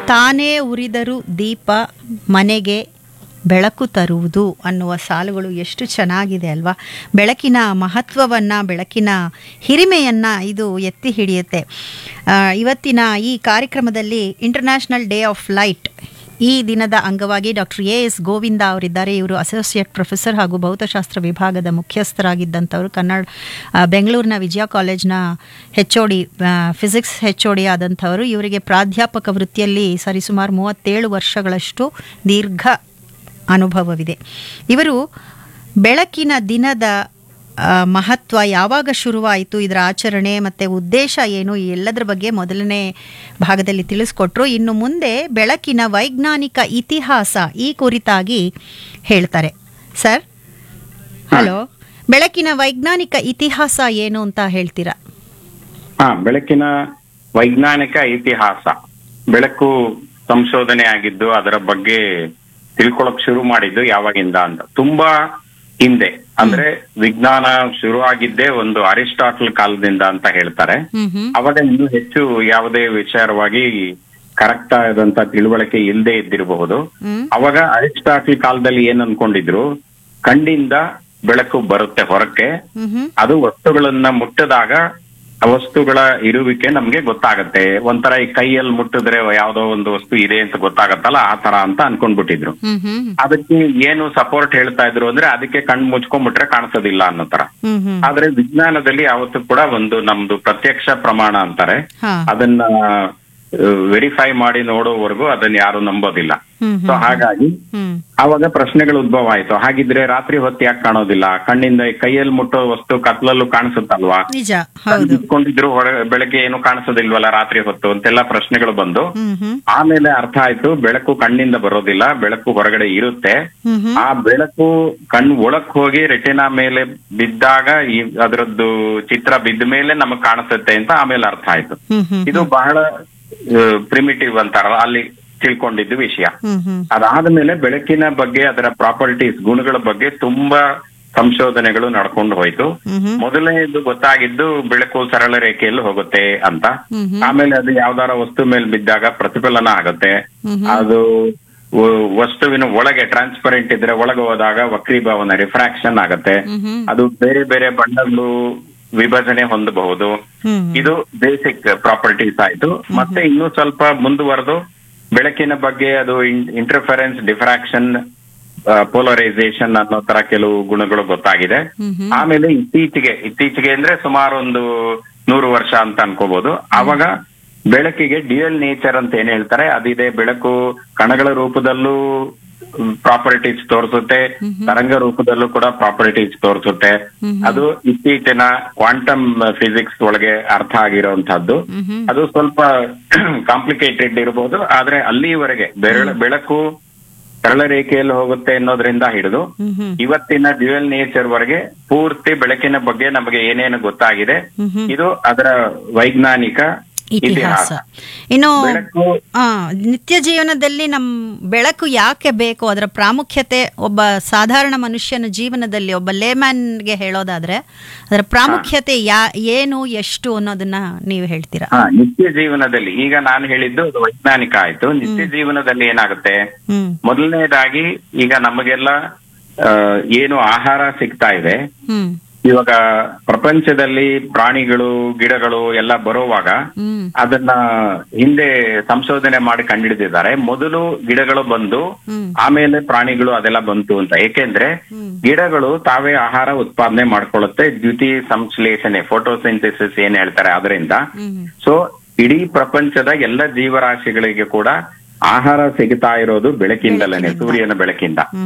ತಾನೇ ಉರಿದರು ದೀಪ ಮನೆಗೆ ಬೆಳಕು ತರುವುದು ಅನ್ನುವ ಸಾಲುಗಳು ಎಷ್ಟು ಚೆನ್ನಾಗಿದೆ ಅಲ್ವಾ ಬೆಳಕಿನ ಮಹತ್ವವನ್ನು ಬೆಳಕಿನ ಹಿರಿಮೆಯನ್ನು ಇದು ಎತ್ತಿ ಹಿಡಿಯುತ್ತೆ ಆ, ಇವತ್ತಿನ ಈ ಕಾರ್ಯಕ್ರಮದಲ್ಲಿ ಇಂಟರ್ನ್ಯಾಷನಲ್ ಡೇ ಆಫ್ ಲೈಟ್ ಈ ದಿನದ ಅಂಗವಾಗಿ ಡಾಕ್ಟರ್ ಎ ಎಸ್ ಗೋವಿಂದ ಅವರಿದ್ದಾರೆ ಇವರು ಅಸೋಸಿಯೇಟ್ ಪ್ರೊಫೆಸರ್ ಹಾಗೂ ಭೌತಶಾಸ್ತ್ರ ವಿಭಾಗದ ಮುಖ್ಯಸ್ಥರಾಗಿದ್ದಂಥವರು ಕನ್ನಡ ಆ, ಬೆಂಗಳೂರಿನ ವಿಜಯ ಕಾಲೇಜ್ನ H O D physics H O D ಆದಂಥವರು ಇವರಿಗೆ ಪ್ರಾಧ್ಯಾಪಕ ವೃತ್ತಿಯಲ್ಲಿ ಸರಿಸುಮಾರು ಮೂವತ್ತೇಳು ವರ್ಷಗಳಷ್ಟು ದೀರ್ಘ ಅನುಭವವಿದೆ ಇವರು ಬೆಳಕಿನ ದಿನದ ಆ, ಮಹತ್ವ ಯಾವಾಗ ಶುರುವಾಯಿತು ಇದರ ಆಚರಣೆ ಮತ್ತು ಉದ್ದೇಶ ಏನು ಈ ಎಲ್ಲದರ ಬಗ್ಗೆ ಮೊದಲನೇ ಭಾಗದಲ್ಲಿ ತಿಳಿಸ್ಕೊಟ್ರು ಇನ್ನು ಮುಂದೆ ಬೆಳಕಿನ ವೈಜ್ಞಾನಿಕ ಇತಿಹಾಸ ಈ ಕುರಿತಾಗಿ ಹೇಳ್ತಾರೆ ಸರ್ ಹಲೋ ಬೆಳಕಿನ ವೈಜ್ಞಾನಿಕ ಇತಿಹಾಸ ಏನು ಅಂತ ಹೇಳ್ತೀರಾ ಹಾ ಬೆಳಕಿನ ವೈಜ್ಞಾನಿಕ ಇತಿಹಾಸ ಬೆಳಕು ಸಂಶೋಧನೆ ಆಗಿದ್ದು ಅದರ ಬಗ್ಗೆ ತಿಳ್ಕೊಳಕ್ ಶುರು ಮಾಡಿದ್ದು ಯಾವಾಗಿಂದ ಅಂತ ತುಂಬಾ ಹಿಂದೆ ಅಂದ್ರೆ ವಿಜ್ಞಾನ ಶುರು ಆಗಿದ್ದೇ ಒಂದು ಅರಿಸ್ಟಾಟಲ್ ಕಾಲದಿಂದ ಅಂತ ಹೇಳ್ತಾರೆ ಹ್ಮ್ ಹ್ಮ್ ಅವಾಗ ಇನ್ನೂ ಹೆಚ್ಚು ಯಾವುದೇ ವಿಚಾರವಾಗಿ ಕರೆಕ್ಟ್ ಆದಂತ ತಿಳುವಳಿಕೆ ಇಲ್ಲದೆ ಇದ್ದಿರಬಹುದು ಹ್ಮ್ ಅವಾಗ ಅರಿಸ್ಟಾಟಲ್ ಕಾಲದಲ್ಲಿ ಏನ್ ಅನ್ಕೊಂಡಿದ್ರು ಕಣ್ಣಿಂದ ಬೆಳಕು ಬರುತ್ತೆ ಹೊರಕ್ಕೆ ಹ್ಮ್ ಹ್ಮ್ ಅದು ವಸ್ತುಗಳನ್ನ ಮುಟ್ಟದಾಗ ಆ ವಸ್ತುಗಳ ಇರುವಿಕೆ ನಮ್ಗೆ ಗೊತ್ತಾಗತ್ತೆ ಒಂಥರ ಈ ಕೈಯಲ್ಲಿ ಮುಟ್ಟಿದ್ರೆ ಯಾವ್ದೋ ಒಂದು ವಸ್ತು ಇದೆ ಅಂತ ಗೊತ್ತಾಗತ್ತಲ್ಲ ಆ ತರ ಅಂತ ಅನ್ಕೊಂಡ್ಬಿಟ್ಟಿದ್ರು ಹ್ಮ್ ಹ್ಮ್ ಅದಕ್ಕೆ ಏನು ಸಪೋರ್ಟ್ ಹೇಳ್ತಾ ಇದ್ರು ಅಂದ್ರೆ ಅದಕ್ಕೆ ಕಣ್ ಮುಚ್ಕೊಂಡ್ಬಿಟ್ರೆ ಕಾಣಿಸೋದಿಲ್ಲ ಅನ್ನೋ ತರ ಹ್ಮ್ ಹ್ಮ್ ಆದ್ರೆ ವಿಜ್ಞಾನದಲ್ಲಿ ಯಾವತ್ತೂ ಕೂಡ ಒಂದು ನಮ್ದು ಪ್ರತ್ಯಕ್ಷ ಪ್ರಮಾಣ ಅಂತಾರೆ ಹಾ ಅದನ್ನ ವೆರಿಫೈ ಮಾಡಿ ನೋಡೋವರೆಗೂ ಅದನ್ನ ಯಾರು ನಂಬೋದಿಲ್ಲ ಹ್ಮ್ ಸೊ ಹ್ಮ್ ಹಾಗಾಗಿ ಹ್ಮ್ ಆವಾಗ ಪ್ರಶ್ನೆಗಳು ಉದ್ಭವ ಆಯ್ತು ಹಾಗಿದ್ರೆ ರಾತ್ರಿ ಹೊತ್ತು ಯಾಕೆ ಕಾಣೋದಿಲ್ಲ ಕಣ್ಣಿಂದ ಈ ಕೈಯಲ್ಲಿ ಮುಟ್ಟೋ ವಸ್ತು ಕತ್ಲಲ್ಲೂ ಕಾಣಿಸುತ್ತಲ್ವಾ ನಿಜ ಹೌದು ಇಟ್ಕೊಂಡಿದ್ರು ಹೊರ ಬೆಳಗ್ಗೆ ಏನು ಕಾಣಿಸೋದಿಲ್ವಲ್ಲ ರಾತ್ರಿ ಹೊತ್ತು ಅಂತೆಲ್ಲ ಪ್ರಶ್ನೆಗಳು ಬಂದು ಹ್ಮ್ ಹ್ಮ್ ಆಮೇಲೆ ಅರ್ಥ ಆಯ್ತು ಬೆಳಕು ಕಣ್ಣಿಂದ ಬರೋದಿಲ್ಲ ಬೆಳಕು ಹೊರಗಡೆ ಇರುತ್ತೆ ಹ್ಮ್ ಹ್ಮ್ ಆ ಬೆಳಕು ಕಣ್ಣು ಒಳಕ್ ಹೋಗಿ ರೆಟಿನಾ ಮೇಲೆ ಬಿದ್ದಾಗ ಈ ಅದರದ್ದು ಚಿತ್ರ ಬಿದ್ದ ಮೇಲೆ ನಮಗ್ ಕಾಣಿಸುತ್ತೆ ಅಂತ ಆಮೇಲೆ ಅರ್ಥ ಆಯ್ತು ಹ್ಮ್ ಹ್ಮ್ ಇದು ಬಹಳ ಪ್ರಿಮಿಟಿವ್ ಅಂತಾರಲ್ಲ ಅಲ್ಲಿ ತಿಳ್ಕೊಂಡಿದ್ದು ವಿಷಯ ಹ್ಮ್ ಹ್ಮ್ ಅದಾದ್ಮೇಲೆ ಬೆಳಕಿನ ಬಗ್ಗೆ ಅದರ ಪ್ರಾಪರ್ಟೀಸ್ ಗುಣಗಳ ಬಗ್ಗೆ ತುಂಬಾ ಸಂಶೋಧನೆಗಳು ನಡ್ಕೊಂಡು ಹೋಯ್ತು ಹ್ಮ್ ಹ್ಮ್ ಮೊದಲನೇದು ಗೊತ್ತಾಗಿದ್ದು ಬೆಳಕು ಸರಳ ರೇಖೆಯಲ್ಲಿ ಹೋಗುತ್ತೆ ಅಂತ ಹ್ಮ್ ಹ್ಮ್ ಆಮೇಲೆ ಅದು ಯಾವ್ದಾರ ವಸ್ತು ಮೇಲೆ ಬಿದ್ದಾಗ ಪ್ರತಿಫಲನ ಆಗುತ್ತೆ ಹ್ಮ್ ಅದು ವ- ವಸ್ತುವಿನ ಒಳಗೆ ಟ್ರಾನ್ಸ್ಪರೆಂಟ್ ಇದ್ರೆ ಒಳಗೆ ಹೋದಾಗ ವಕ್ರೀಭವನ ರಿಫ್ರಾಕ್ಷನ್ ಆಗತ್ತೆ ಹ್ಮ್ ಹ್ಮ್ ಅದು ಬೇರೆ ಬೇರೆ ಬಣ್ಣಗಳು ವಿಭಜನೆ ಹೊಂದಬಹುದು ಹ್ಮ್ ಇದು ಬೇಸಿಕ್ ಪ್ರಾಪರ್ಟೀಸ್ ಆಯ್ತು ಮತ್ತೆ ಇನ್ನೂ ಸ್ವಲ್ಪ ಮುಂದುವರೆದು ಬೆಳಕಿನ ಬಗ್ಗೆ ಅದು ಇಂಟರ್ಫರೆನ್ಸ್ ಡಿಫ್ರಾಕ್ಷನ್ ಪೋಲರೈಸೇಷನ್ ಅನ್ನೋ ತರ ಕೆಲವು ಗುಣಗಳು ಗೊತ್ತಾಗಿದೆ ಹ್ಮ್ ಹ್ಮ್ ಆಮೇಲೆ ಇತ್ತೀಚೆಗೆ ಇತ್ತೀಚೆಗೆ ಅಂದ್ರೆ ಸುಮಾರು ಒಂದು ನೂರು ವರ್ಷ ಅಂತ ಅನ್ಕೋಬಹುದು ಆವಾಗ ಬೆಳಕಿಗೆ ಡ್ಯೂಯಲ್ ನೇಚರ್ ಅಂತ ಏನ್ ಹೇಳ್ತಾರೆ ಅದಿದೆ ಬೆಳಕು ಕಣಗಳ ರೂಪದಲ್ಲೂ ಪ್ರಾಪರ್ಟೀಸ್ ತೋರಿಸುತ್ತೆ ತರಂಗ ರೂಪದಲ್ಲೂ ಕೂಡ ಪ್ರಾಪರ್ಟೀಸ್ ತೋರಿಸುತ್ತೆ ಅದು ಇತ್ತೀಚಿನ ಕ್ವಾಂಟಮ್ ಫಿಸಿಕ್ಸ್ ಒಳಗೆ ಅರ್ಥ ಆಗಿರುವಂತಹದ್ದು ಹ್ಮ್ ಹ್ಮ್ ಅದು ಸ್ವಲ್ಪ ಕಾಂಪ್ಲಿಕೇಟೆಡ್ ಇರಬಹುದು ಆದ್ರೆ ಅಲ್ಲಿವರೆಗೆ ಬೆರಳ ಬೆಳಕು ಸರಳ ರೇಖೆಯಲ್ಲಿ ಹೋಗುತ್ತೆ ಅನ್ನೋದ್ರಿಂದ ಹಿಡಿದು ಹ್ಮ್ ಹ್ಮ್ ಇವತ್ತಿನ ಡ್ಯೂಯಲ್ ನೇಚರ್ ವರೆಗೆ ಪೂರ್ತಿ ಬೆಳಕಿನ ಬಗ್ಗೆ ನಮಗೆ ಏನೇನು ಗೊತ್ತಾಗಿದೆ ಹ್ಮ್ ಹ್ಮ್ ಇದು ಅದರ ವೈಜ್ಞಾನಿಕ ಇತಿಹಾಸ ಇತಿಹಾಸ ಇನ್ನು ಬೆಳಕು ಆ, ನಿತ್ಯ ಜೀವನದಲ್ಲಿ ನಮ್ ಬೆಳಕು ಯಾಕೆ ಬೇಕು ಅದರ ಪ್ರಾಮುಖ್ಯತೆ ಒಬ್ಬ ಸಾಧಾರಣ ಮನುಷ್ಯನ ಜೀವನದಲ್ಲಿ ಒಬ್ಬ ಲೇಮ್ಯಾನ್ಗೆ ಹೇಳೋದಾದ್ರೆ ಅದರ ಪ್ರಾಮುಖ್ಯತೆ ಯಾ ಏನು ಎಷ್ಟು ಅನ್ನೋದನ್ನ ನೀವು ಹೇಳ್ತೀರಾ ಹಾ ನಿತ್ಯ ಜೀವನದಲ್ಲಿ ಈಗ ನಾನು ಹೇಳಿದ್ದು ಅದು ವೈಜ್ಞಾನಿಕ ಆಯ್ತು ನಿತ್ಯ ಜೀವನದಲ್ಲಿ ಏನಾಗುತ್ತೆ ಹ್ಮ್ ಮೊದಲನೇದಾಗಿ ಈಗ ನಮಗೆಲ್ಲ ಆ, ಏನು ಆಹಾರ ಸಿಗ್ತಾ ಇದೆ ಹ್ಮ್ ಇವಾಗ ಪ್ರಪಂಚದಲ್ಲಿ ಪ್ರಾಣಿಗಳು ಗಿಡಗಳು ಎಲ್ಲ ಬರುವಾಗ ಹ್ಮ್ ಅದನ್ನ ಹಿಂದೆ ಸಂಶೋಧನೆ ಮಾಡಿ ಕಂಡುಹಿಡಿದಿದ್ದಾರೆ ಮೊದಲು ಗಿಡಗಳು ಬಂದು ಹ್ಮ್ ಆಮೇಲೆ ಪ್ರಾಣಿಗಳು ಅದೆಲ್ಲ ಬಂತು ಅಂತ ಏಕೆಂದ್ರೆ ಹ್ಮ್ ಗಿಡಗಳು ತಾವೇ ಆಹಾರ ಉತ್ಪಾದನೆ ಮಾಡ್ಕೊಳ್ಳುತ್ತೆ ದ್ಯುತಿ ಸಂಶ್ಲೇಷಣೆ ಫೋಟೋಸಿಂಥಸಿಸ್ ಏನ್ ಹೇಳ್ತಾರೆ ಅದರಿಂದ ಹ್ಮ್ ಸೊ ಇಡೀ ಪ್ರಪಂಚದ ಎಲ್ಲ ಜೀವರಾಶಿಗಳಿಗೆ ಕೂಡ ಆಹಾರ ಸಿಗ್ತಾ ಇರೋದು ಬೆಳಕಿಂದಲೇ ಸೂರ್ಯನ ಬೆಳಕಿಂದ